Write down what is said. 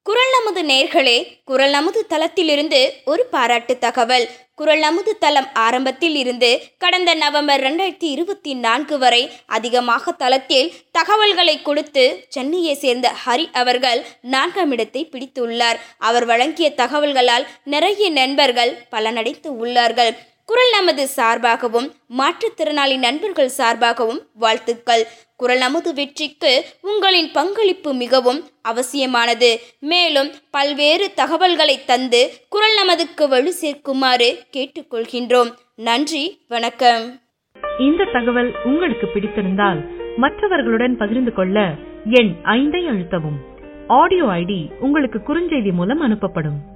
குரல் நமது நேர்களே குரல் நமது தளத்திலிருந்து ஒரு பாராட்டு தகவல் குரல் நமது தளம் ஆரம்பத்தில் இருந்து கடந்த நவம்பர் ரெண்டாயிரத்தி இருபத்தி நான்கு வரை அதிகமாக தளத்தில் தகவல்களை கொடுத்து சென்னையை சேர்ந்த ஹரி அவர்கள் நான்காம் இடத்தை பிடித்துள்ளார் அவர் வழங்கிய தகவல்களால் நிறைய நண்பர்கள் பலனடைந்து உள்ளார்கள் குரல் நமது சார்பாகவும் மாற்றுத்திறனாளி நண்பர்கள் சார்பாகவும் வாழ்த்துக்கள் குரல் நமது வெற்றிக்கு உங்களின் பங்களிப்பு மிகவும் அவசியமானது மேலும் பல்வேறு தகவல்களை தந்து குரல் நமதுக்கு வலு சேர்க்குமாறு கேட்டுக்கொள்கின்றோம் நன்றி வணக்கம் இந்த தகவல் உங்களுக்கு பிடித்திருந்தால் மற்றவர்களுடன் பகிர்ந்து கொள்ள எண் ஐந்தை அழுத்தவும் ஆடியோ ஐடி உங்களுக்கு குறுஞ்செய்தி மூலம் அனுப்பப்படும்